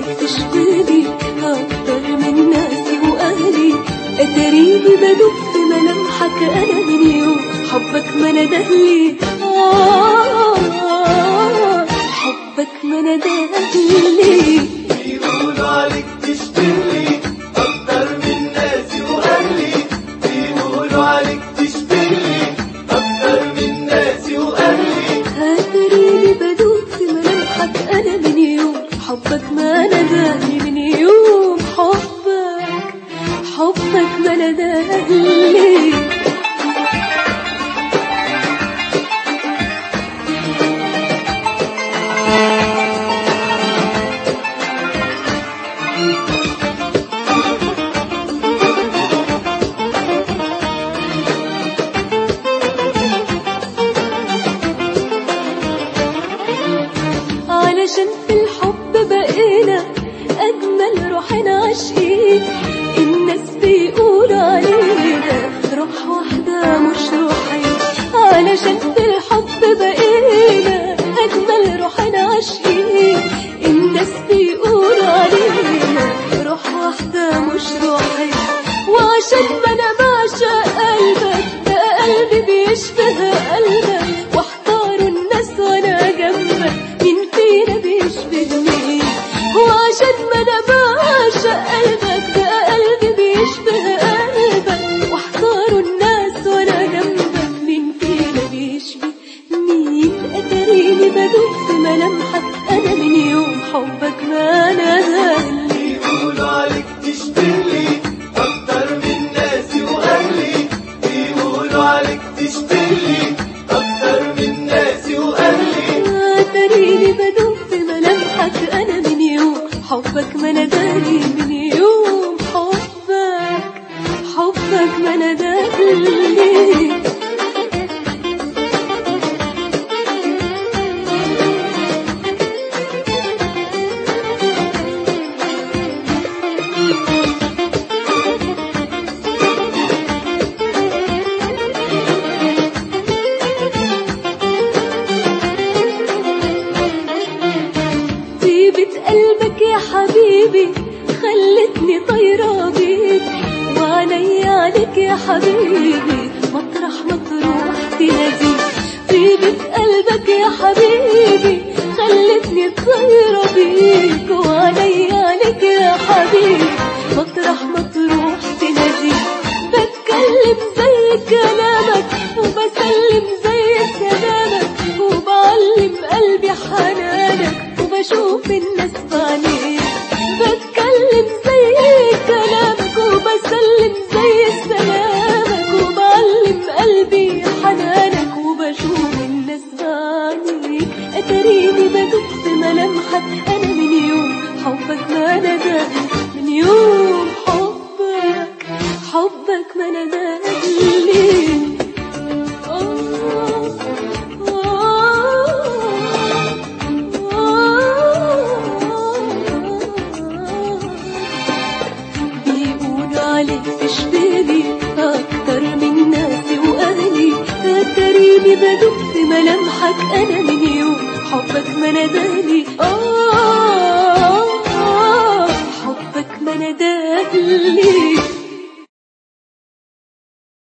عليك تشبهني أكتر من ناسي وأهلي أتريني بدوب في ملامحك أنا من يوم حبك ما ندهلي آه حبك ما ندهلي بيقولوا عليك تشبهني أكتر من ناسي وأهلي بيقولوا عليك تشبهني أكتر من ناسي وأهلي هاتريني بدوب في ملامحك أنا من يوم حبك ما نداني من يوم حبك حبك ما نداني علشان في الحب بقينا أجمل روحنا عاشقين الناس بيقولوا علينا روح واحدة مش روحين علشان في الحب بقينا أجمل روحنا عاشقين الناس بيقولوا علينا روح واحدة مش روحين وعشان ما أنا بعشق قلبك ده قلبي بيشبه قلبك واحتاروا الناس وأنا جنبك مين فينا بيشبه مين وعشان ما انا بعشق قلبك ده قلبي بيشبه قلبك واحتاروا الناس وانا جنبك مين فينا بيشبه مين اتريني بدوب في ملامحك انا من يوم حبك ما نزل بيقولوا عليك تشبهني أكتر من ناسي وأهلي بيقولوا عليك تشبهني أكتر من ناسي وأهلي اتريني بدوب في ملامحك انا من يوم حبك ما نداني من يوم حبك حبك ما نداني طيبة قلبك يا حبيبي خلتني طايرة بيك وعلي عليك يا حبيبي مطرح ما تروح تناديك طيبة قلبك يا حبيبي خلتني طايرة بيك وعلي عليك يا حبيبي مطرح ما تروح تناديك بتكلم زي كلامك وبسلم زي سلامك وبعلم قلبي حنانك وبشوف الناس بعينيك بتكلم زي كلامك وبسلم زي سلامك وبعلم قلبي حنانك وبشوف الناس بعينيك اتريني بدوب في ملامحك انا من يوم حبك ما نداني من يوم حبك حبك ما نداني بيقولوا عليك تشبهني أكتر من ناسي وأهلي تريني بدوب في ملامحك أنا من يوم حبك ما نداني آه آه، حبك ما نداني